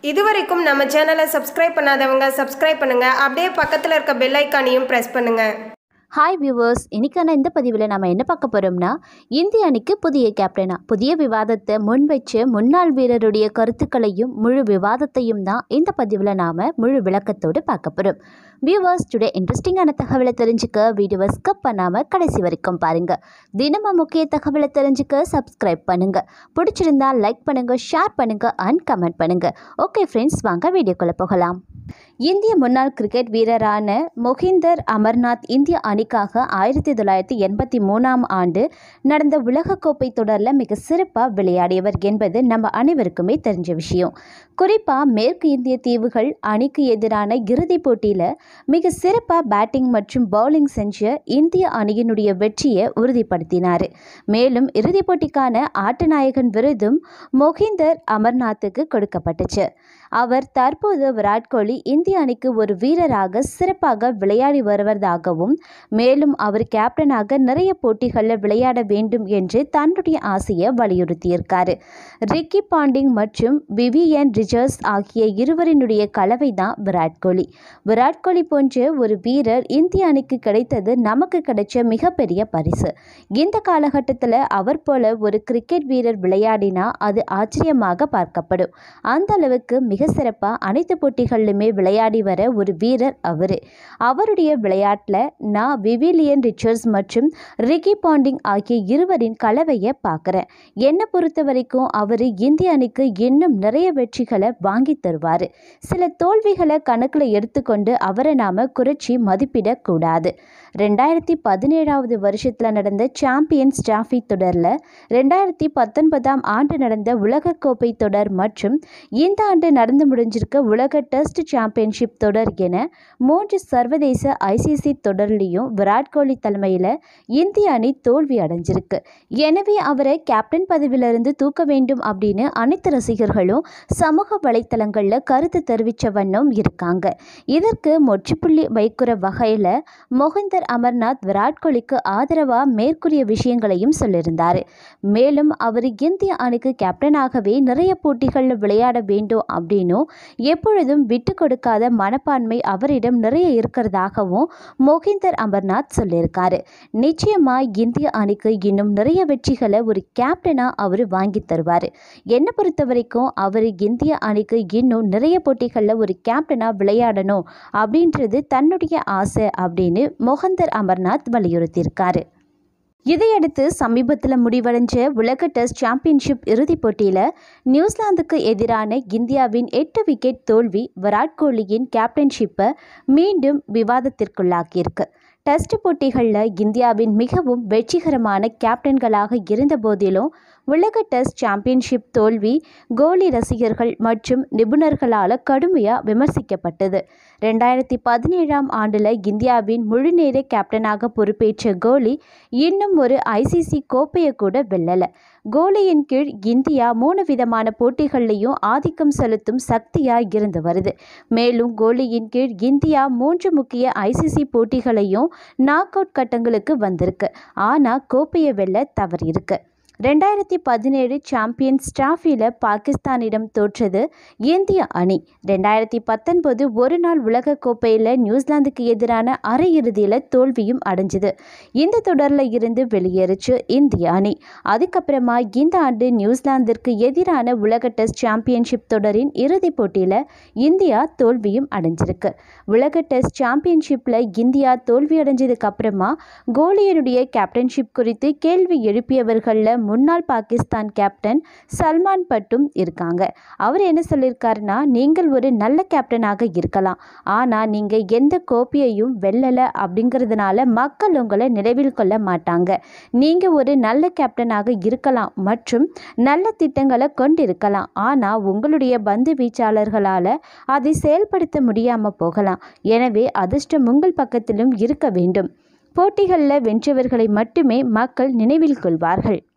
இதுவரைக்கும் நம்ம சேனலை சப்ஸ்கிரைப் பண்ணாதவங்க சப்ஸ்கிரைப் பண்ணுங்க அப்படியே பக்கத்தில் இருக்க பெல் ஐக்கானையும் ப்ரெஸ் பண்ணுங்க ஹாய் வியூவர்ஸ் இன்னைக்கான இந்த பதிவில் நம்ம என்ன பார்க்க போகிறோம்னா இந்திய அணிக்கு புதிய கேப்டனா புதிய விவாதத்தை முன்வச்சு முன்னாள் வீரருடைய கருத்துக்களையும் முழு விவாதத்தையும் தான் இந்த பதிவில் நாம் முழு விளக்கத்தோடு பார்க்க போகிறோம் வியூவர்ஸ் டுடே இன்ட்ரெஸ்டிங்கான தகவலை தெரிஞ்சுக்க வீடியோவை ஸ்கிப் பண்ணாமல் கடைசி வரைக்கும் பாருங்கள் தினமும் முக்கிய தகவலை தெரிஞ்சுக்க சப்ஸ்கிரைப் பண்ணுங்கள் பிடிச்சிருந்தா லைக் பண்ணுங்கள் ஷேர் பண்ணுங்கள் அண்ட் கமெண்ட் பண்ணுங்கள் ஓகே ஃப்ரெண்ட்ஸ் வாங்க வீடியோக்குள்ளே போகலாம் இந்திய முன்னாள் கிரிக்கெட் வீரரான மொஹிந்தர் அமர்நாத் இந்திய அணிக்காக ஆயிரத்தி தொள்ளாயிரத்தி எண்பத்தி மூணாம் ஆண்டு நடந்த உலகக்கோப்பை தொடரில் மிக சிறப்பாக விளையாடியவர் என்பது நம்ம அனைவருக்குமே தெரிஞ்ச விஷயம் குறிப்பாக மேற்கு இந்திய தீவுகள் அணிக்கு எதிரான இறுதிப் போட்டியில் மிக சிறப்பாக பேட்டிங் மற்றும் பவுலிங் செஞ்ச இந்திய அணியினுடைய வெற்றியை உறுதிப்படுத்தினார் மேலும் இறுதிப் போட்டிக்கான ஆட்டநாயகன் விருதும் மொஹிந்தர் அமர்நாத்துக்கு கொடுக்கப்பட்டுச்சு அவர் தற்போது விராட் கோலி இந்திய அணிக்கு ஒரு வீரராக சிறப்பாக விளையாடி வருவதாகவும் மேலும் அவர் கேப்டனாக நிறைய போட்டிகளில் விளையாட வேண்டும் என்று தன்னுடைய ஆசையை வலியுறுத்தியிருக்காரு ரிக்கி பாண்டிங் மற்றும் விவியன் ரிஜர்ஸ் ஆகிய இருவரினுடைய கலவை தான் விராட் கோலி விராட் கோலி போன்ற ஒரு வீரர் இந்திய அணிக்கு கிடைத்தது நமக்கு கிடைச்ச மிகப்பெரிய பரிசு இந்த காலகட்டத்தில் அவர் போல ஒரு கிரிக்கெட் வீரர் விளையாடினா அது ஆச்சரியமாக பார்க்கப்படும் அந்த அளவுக்கு மிக சிறப்பாக அனைத்து போட்டிகளிலுமே விளையாடி வர ஒரு வீரர் அவர் அவருடைய விளையாட்டில் நான் விவிலியன் ரிச்சர்ஸ் மற்றும் ரிக்கி பாண்டிங் ஆகிய இருவரின் கலவையை பார்க்குறேன் என்னை பொறுத்த வரைக்கும் அவர் இந்திய அணிக்கு இன்னும் நிறைய வெற்றிகளை வாங்கி தருவார் சில தோல்விகளை கணக்கில் எடுத்துக்கொண்டு அவரை நாம் குறைச்சி மதிப்பிடக்கூடாது ரெண்டாயிரத்தி பதினேழாவது வருஷத்தில் நடந்த சாம்பியன்ஸ் டிராஃபி தொடரில் ரெண்டாயிரத்தி பத்தொன்பதாம் ஆண்டு நடந்த உலகக்கோப்பை தொடர் மற்றும் இந்த ஆண்டு நடந்து முடிஞ்சிருக்க உலக டெஸ்ட் சாம்பியன்ஷிப் தொடர் என மூன்று சர்வதேச ஐசிசி தொடர்லேயும் விராட் கோலி தலைமையில் இந்திய அணி தோல்வி அடைஞ்சிருக்கு எனவே அவரை கேப்டன் பதவியிலிருந்து தூக்க வேண்டும் அப்படின்னு அனைத்து ரசிகர்களும் சமூக வலைத்தளங்களில் கருத்து தெரிவித்த வண்ணம் இருக்காங்க இதற்கு முற்றுப்புள்ளி வைக்கிற வகையில் மொஹிந்தர் அமர்நாத் விராட் கோலிக்கு ஆதரவாக மேற்கூறிய விஷயங்களையும் சொல்லியிருந்தார் மேலும் அவர் இந்திய அணிக்கு கேப்டனாகவே நிறைய போட்டிகளில் விளையாட வேண்டும் அப்படின்னும் எப்பொழுதும் விட்டு கொடுக்காத மனப்பான்மை அவரிடம் நிறைய இருக்கிறதாகவும் மொஹிந்தர் அமர்நாத் சொல்லியிருக்காரு நிச்சயமா இந்திய அணிக்கு இன்னும் நிறைய வெற்றிகளை ஒரு கேப்டனா அவர் வாங்கி தருவார் என்னை பொறுத்த வரைக்கும் அவர் இந்திய அணிக்கு இன்னும் நிறைய போட்டிகளில் ஒரு கேப்டனா விளையாடணும் அப்படின்றது தன்னுடைய ஆசை அப்படின்னு மொஹந்தர் அமர்நாத் வலியுறுத்தியிருக்காரு இதையடுத்து சமீபத்தில் முடிவடைஞ்ச உலக டெஸ்ட் சாம்பியன்ஷிப் இறுதிப் போட்டியில் நியூசிலாந்துக்கு எதிரான இந்தியாவின் எட்டு விக்கெட் தோல்வி விராட் கோலியின் கேப்டன்ஷிப்பை மீண்டும் விவாதத்திற்குள்ளாக்கியிருக்கு டெஸ்ட் போட்டிகளில் இந்தியாவின் மிகவும் வெற்றிகரமான கேப்டன்களாக இருந்த போதிலும் உலக டெஸ்ட் சாம்பியன்ஷிப் தோல்வி கோலி ரசிகர்கள் மற்றும் நிபுணர்களால் கடுமையாக விமர்சிக்கப்பட்டது ரெண்டாயிரத்தி பதினேழாம் ஆண்டில் இந்தியாவின் முழுநேர கேப்டனாக பொறுப்பேற்ற கோலி இன்னும் ஒரு ஐசிசி கோப்பையை கூட வெல்லலை கோலியின் கீழ் இந்தியா மூணு விதமான போட்டிகள்லையும் ஆதிக்கம் செலுத்தும் சக்தியாக இருந்து வருது மேலும் கோலியின் கீழ் இந்தியா மூன்று முக்கிய ஐசிசி போட்டிகளையும் நாக் அவுட் கட்டங்களுக்கு வந்திருக்கு ஆனால் கோப்பையை வெல்ல தவறியிருக்கு ரெண்டாயிரத்தி பதினேழு சாம்பியன்ஸ் டிராஃபியில் பாகிஸ்தானிடம் தோற்றது இந்திய அணி ரெண்டாயிரத்தி பத்தொன்பது ஒரு நாள் உலகக்கோப்பையில் நியூசிலாந்துக்கு எதிரான அரையிறுதியில் தோல்வியும் அடைஞ்சுது இந்த தொடரில் இருந்து வெளியேறிச்சு இந்திய அணி அதுக்கப்புறமா இந்த ஆண்டு நியூசிலாந்திற்கு எதிரான உலக டெஸ்ட் சாம்பியன்ஷிப் தொடரின் இறுதிப் போட்டியில் இந்தியா தோல்வியும் அடைஞ்சிருக்கு உலக டெஸ்ட் சாம்பியன்ஷிப்பில் இந்தியா தோல்வி அடைஞ்சதுக்கு அப்புறமா கோலியனுடைய கேப்டன்ஷிப் குறித்து கேள்வி எழுப்பியவர்களில் முன்னாள் பாகிஸ்தான் கேப்டன் சல்மான் பட்டும் இருக்காங்க அவர் என்ன சொல்லியிருக்காருன்னா நீங்கள் ஒரு நல்ல கேப்டனாக இருக்கலாம் ஆனால் நீங்கள் எந்த கோப்பையையும் வெல்லலை அப்படிங்கிறதுனால மக்கள் உங்களை நினைவில் கொள்ள மாட்டாங்க நீங்கள் ஒரு நல்ல கேப்டனாக இருக்கலாம் மற்றும் நல்ல திட்டங்களை கொண்டிருக்கலாம் ஆனால் உங்களுடைய பந்து வீச்சாளர்களால் அதை செயல்படுத்த முடியாமல் போகலாம் எனவே அதிர்ஷ்டம் உங்கள் பக்கத்திலும் இருக்க வேண்டும் போட்டிகளில் வென்றவர்களை மட்டுமே மக்கள் நினைவில் கொள்வார்கள்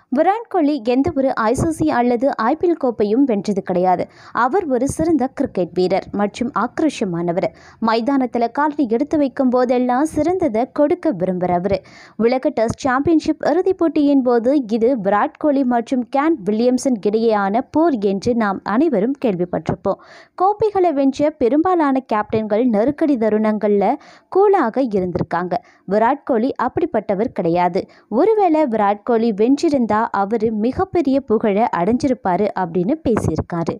விராட் கோலி எந்த ஒரு ஐசிசி அல்லது ஐபிஎல் கோப்பையும் வென்றது கிடையாது அவர் ஒரு சிறந்த கிரிக்கெட் வீரர் மற்றும் ஆக்ரோஷமானவர் மைதானத்தில் காலடி எடுத்து வைக்கும் போதெல்லாம் சிறந்ததை கொடுக்க விரும்புகிறவர் உலக டெஸ்ட் சாம்பியன்ஷிப் இறுதிப் போட்டியின் போது இது விராட் கோலி மற்றும் கேன் வில்லியம்சன் இடையேயான போர் என்று நாம் அனைவரும் கேள்விப்பட்டிருப்போம் கோப்பைகளை வென்ற பெரும்பாலான கேப்டன்கள் நெருக்கடி தருணங்களில் கூலாக இருந்திருக்காங்க விராட் கோலி அப்படிப்பட்டவர் கிடையாது ஒருவேளை விராட் கோலி வென்றிருந்தா அவர் மிகப்பெரிய புகழை அடைஞ்சிருப்பாரு அப்படின்னு பேசியிருக்காரு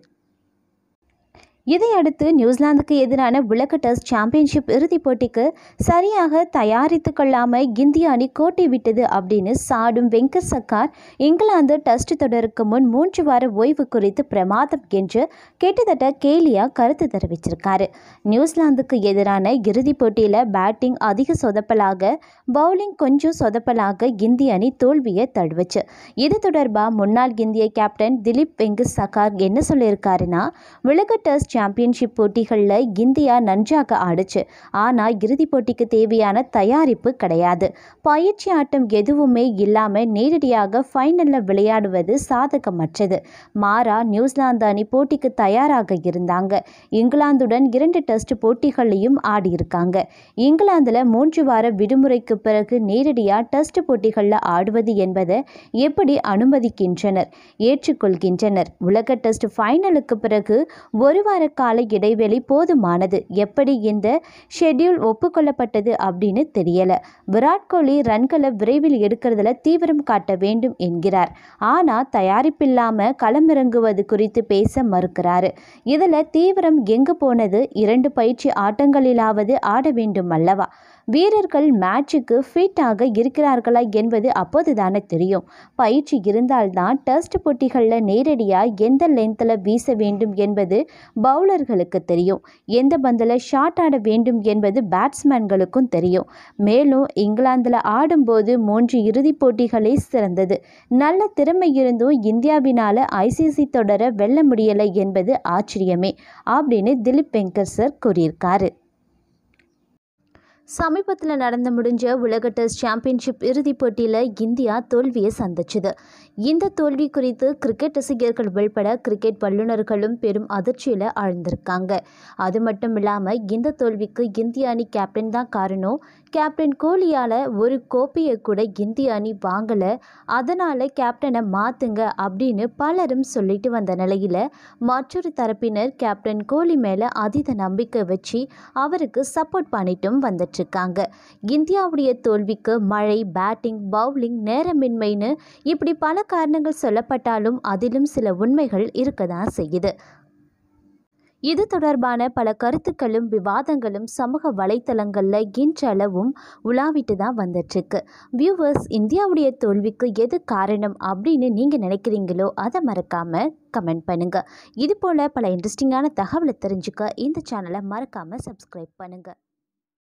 இதையடுத்து நியூசிலாந்துக்கு எதிரான உலக டெஸ்ட் சாம்பியன்ஷிப் இறுதிப் போட்டிக்கு சரியாக தயாரித்து கொள்ளாமல் இந்திய அணி கோட்டை விட்டது அப்படின்னு சாடும் வெங்கட் சர்க்கார் இங்கிலாந்து டெஸ்ட் தொடருக்கு முன் மூன்று வார ஓய்வு குறித்து பிரமாதம் என்று கிட்டத்தட்ட கேலியாக கருத்து தெரிவிச்சிருக்காரு நியூசிலாந்துக்கு எதிரான இறுதிப் போட்டியில் பேட்டிங் அதிக சொதப்பலாக பவுலிங் கொஞ்சம் சொதப்பலாக இந்திய அணி தோல்வியை தழுவுச்சு இது தொடர்பாக முன்னாள் இந்திய கேப்டன் திலீப் வெங்கட் சர்க்கார் என்ன சொல்லியிருக்காருன்னா உலக டெஸ்ட் சாம்பியன்ஷிப் போட்டிகளில் இந்தியா நன்றாக ஆடுச்சு ஆனால் இறுதிப் போட்டிக்கு தேவையான தயாரிப்பு கிடையாது பயிற்சி ஆட்டம் எதுவுமே இல்லாமல் நேரடியாக ஃபைனலில் விளையாடுவது சாதகமற்றது மாறா நியூசிலாந்து அணி போட்டிக்கு தயாராக இருந்தாங்க இங்கிலாந்துடன் இரண்டு டெஸ்ட் போட்டிகளையும் ஆடியிருக்காங்க இங்கிலாந்தில் மூன்று வார விடுமுறைக்கு பிறகு நேரடியாக டெஸ்ட் போட்டிகளில் ஆடுவது என்பதை எப்படி அனுமதிக்கின்றனர் ஏற்றுக்கொள்கின்றனர் உலக டெஸ்ட் ஃபைனலுக்கு பிறகு ஒரு வார கால இடைவெளி போதுமானது எப்படி இந்த ஷெட்யூல் ஒப்புக்கொள்ளப்பட்டது அப்படின்னு தெரியல விராட் கோலி ரன்களை விரைவில் எடுக்கிறதுல தீவிரம் காட்ட வேண்டும் என்கிறார் ஆனால் தயாரிப்பில்லாமல் களமிறங்குவது குறித்து பேச மறுக்கிறாரு இதில் தீவிரம் எங்கு போனது இரண்டு பயிற்சி ஆட்டங்களிலாவது ஆட வேண்டும் அல்லவா வீரர்கள் மேட்சுக்கு ஃபிட்டாக இருக்கிறார்களா என்பது அப்போதுதானே தெரியும் பயிற்சி இருந்தால்தான் டெஸ்ட் போட்டிகளில் நேரடியாக எந்த லென்த்தில் வீச வேண்டும் என்பது பவுலர்களுக்கு தெரியும் எந்த பந்தில் ஷாட் ஆட வேண்டும் என்பது பேட்ஸ்மேன்களுக்கும் தெரியும் மேலும் இங்கிலாந்தில் ஆடும்போது மூன்று இறுதிப் போட்டிகளே சிறந்தது நல்ல திறமை இருந்தும் இந்தியாவினால் ஐசிசி தொடர வெல்ல முடியலை என்பது ஆச்சரியமே அப்படின்னு திலீப் வெங்கர் சார் கூறியிருக்காரு சமீபத்தில் நடந்து முடிஞ்ச உலக டெஸ்ட் சாம்பியன்ஷிப் இறுதிப் போட்டியில் இந்தியா தோல்வியை சந்திச்சுது இந்த தோல்வி குறித்து கிரிக்கெட் ரசிகர்கள் உள்பட கிரிக்கெட் வல்லுநர்களும் பெரும் அதிர்ச்சியில் ஆழ்ந்திருக்காங்க அது மட்டும் இல்லாமல் இந்த தோல்விக்கு இந்திய அணி கேப்டன் தான் காரணம் கேப்டன் கோலியால் ஒரு கோப்பையை கூட இந்திய அணி வாங்கலை அதனால் கேப்டனை மாற்றுங்க அப்படின்னு பலரும் சொல்லிட்டு வந்த நிலையில் மற்றொரு தரப்பினர் கேப்டன் கோலி மேலே அதீத நம்பிக்கை வச்சு அவருக்கு சப்போர்ட் பண்ணிட்டும் வந்துட்டுருக்காங்க இந்தியாவுடைய தோல்விக்கு மழை பேட்டிங் பவுலிங் நேரமின்மைன்னு இப்படி பல காரணங்கள் சொல்லப்பட்டாலும் அதிலும் சில உண்மைகள் இருக்க தான் செய்யுது இது தொடர்பான பல கருத்துக்களும் விவாதங்களும் சமூக வலைத்தளங்களில் இன்றளவும் உலாவிட்டு தான் வந்துட்டுருக்கு வியூவர்ஸ் இந்தியாவுடைய தோல்விக்கு எது காரணம் அப்படின்னு நீங்கள் நினைக்கிறீங்களோ அதை மறக்காமல் கமெண்ட் பண்ணுங்கள் இது போல் பல இன்ட்ரெஸ்டிங்கான தகவலை தெரிஞ்சுக்க இந்த சேனலை மறக்காமல் சப்ஸ்கிரைப் பண்ணுங்கள்